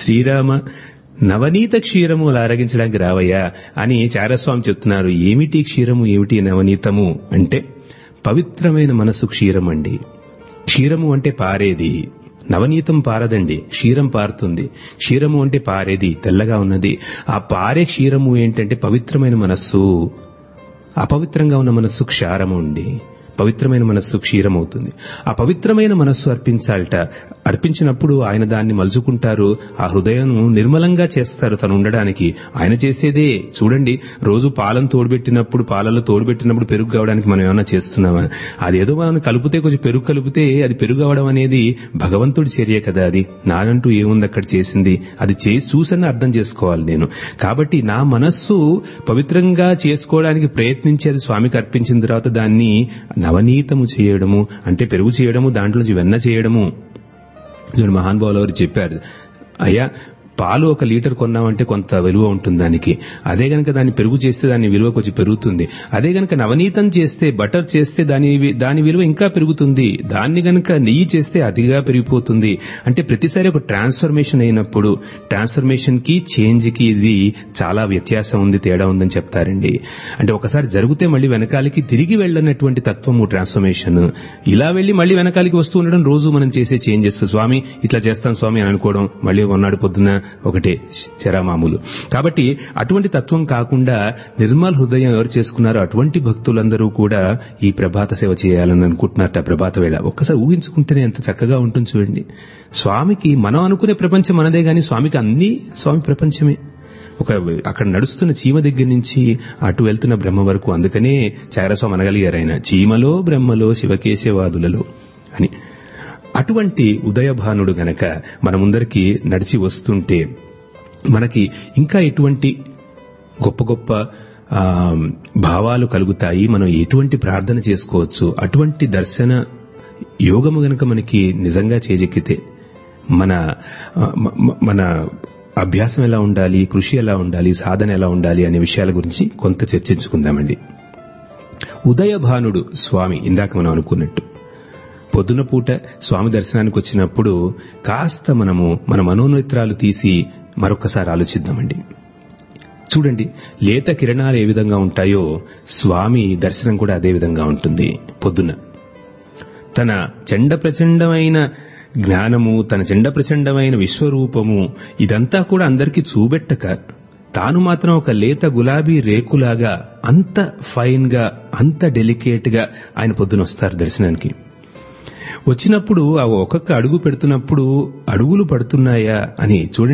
శ్రీరామ నవనీత క్షీరము అలా అరగించడానికి రావయ్యా అని చారస్వామి చెప్తున్నారు ఏమిటి క్షీరము ఏమిటి నవనీతము అంటే పవిత్రమైన మనసు క్షీరం అండి క్షీరము అంటే పారేది నవనీతం పారదండి క్షీరం పారుతుంది క్షీరము అంటే పారేది తెల్లగా ఉన్నది ఆ పారే క్షీరము ఏంటంటే పవిత్రమైన మనస్సు అపవిత్రంగా ఉన్న మనస్సు క్షారము అండి పవిత్రమైన మనస్సు క్షీరమవుతుంది ఆ పవిత్రమైన మనస్సు అర్పించాలట అర్పించినప్పుడు ఆయన దాన్ని మలుచుకుంటారు ఆ హృదయం నిర్మలంగా చేస్తారు తను ఉండడానికి ఆయన చేసేదే చూడండి రోజు పాలను తోడుబెట్టినప్పుడు పాలలో తోడుబెట్టినప్పుడు పెరుగు కావడానికి మనం ఏమైనా చేస్తున్నామా అదేదో మనం కలిపితే కొంచెం పెరుగు కలిపితే అది పెరుగు అవడం అనేది భగవంతుడి చర్య కదా అది నానంటూ ఏముంది అక్కడ చేసింది అది చేసి చూసని అర్థం చేసుకోవాలి నేను కాబట్టి నా మనస్సు పవిత్రంగా చేసుకోవడానికి ప్రయత్నించి అది స్వామికి అర్పించిన తర్వాత దాన్ని నవనీతము చేయడము అంటే పెరుగు చేయడము దాంట్లోంచి వెన్న చేయడము చూడండి మహానుభావులు వారు చెప్పారు అయ్యా పాలు ఒక లీటర్ కొన్నామంటే కొంత విలువ ఉంటుంది దానికి అదే గనక దాన్ని పెరుగు చేస్తే దాని విలువ కొంచెం పెరుగుతుంది అదే గనక నవనీతం చేస్తే బటర్ చేస్తే దాని వి- దాని విలువ ఇంకా పెరుగుతుంది దాన్ని గనక నెయ్యి చేస్తే అతిగా పెరిగిపోతుంది అంటే ప్రతిసారి ఒక ట్రాన్స్ఫర్మేషన్ అయినప్పుడు ట్రాన్స్ఫర్మేషన్ కి చేంజ్ కి ఇది చాలా వ్యత్యాసం ఉంది తేడా ఉందని చెప్తారండి అంటే ఒకసారి జరిగితే మళ్ళీ వెనకాలకి తిరిగి వెళ్ళనటువంటి తత్వము ట్రాన్స్ఫర్మేషన్ ఇలా వెళ్ళి మళ్ళీ వెనకాలకి వస్తూ ఉండడం రోజు మనం చేసే చేంజెస్ స్వామి ఇట్లా చేస్తాం స్వామి అని అనుకోవడం మళ్ళీ ఉన్నాడు పొద్దున ఒకటే చరామామూలు కాబట్టి అటువంటి తత్వం కాకుండా నిర్మల్ హృదయం ఎవరు చేసుకున్నారో అటువంటి భక్తులందరూ కూడా ఈ ప్రభాత సేవ చేయాలని అనుకుంటున్నారట ఆ ప్రభాత వేళ ఒక్కసారి ఊహించుకుంటేనే ఎంత చక్కగా ఉంటుంది చూడండి స్వామికి మనం అనుకునే ప్రపంచం మనదే గాని స్వామికి అన్ని స్వామి ప్రపంచమే ఒక అక్కడ నడుస్తున్న చీమ దగ్గర నుంచి అటు వెళ్తున్న బ్రహ్మ వరకు అందుకనే చారస్వామి అనగలిగారు ఆయన చీమలో బ్రహ్మలో శివకేశవాదులలో అని అటువంటి ఉదయభానుడు గనక మన ముందరికి నడిచి వస్తుంటే మనకి ఇంకా ఎటువంటి గొప్ప గొప్ప ఆ, భావాలు కలుగుతాయి మనం ఎటువంటి ప్రార్థన చేసుకోవచ్చు అటువంటి దర్శన యోగము గనక మనకి నిజంగా చేజెక్కితే మన ఆ, మ- మ- మన అభ్యాసం ఎలా ఉండాలి కృషి ఎలా ఉండాలి సాధన ఎలా ఉండాలి అనే విషయాల గురించి కొంత చర్చించుకుందామండి ఉదయభానుడు స్వామి ఇందాక మనం అనుకున్నట్టు పొద్దున పూట స్వామి దర్శనానికి వచ్చినప్పుడు కాస్త మనము మన మనోనేత్రాలు తీసి మరొకసారి ఆలోచిద్దామండి చూడండి లేత కిరణాలు ఏ విధంగా ఉంటాయో స్వామి దర్శనం కూడా అదే విధంగా ఉంటుంది పొద్దున తన చండ ప్రచండమైన జ్ఞానము తన చండ ప్రచండమైన విశ్వరూపము ఇదంతా కూడా అందరికీ చూపెట్టక తాను మాత్రం ఒక లేత గులాబీ రేకులాగా అంత ఫైన్ గా అంత డెలికేట్ గా ఆయన పొద్దున వస్తారు దర్శనానికి వచ్చినప్పుడు ఆ ఒక్కొక్క అడుగు పెడుతున్నప్పుడు అడుగులు పడుతున్నాయా అని చూడండి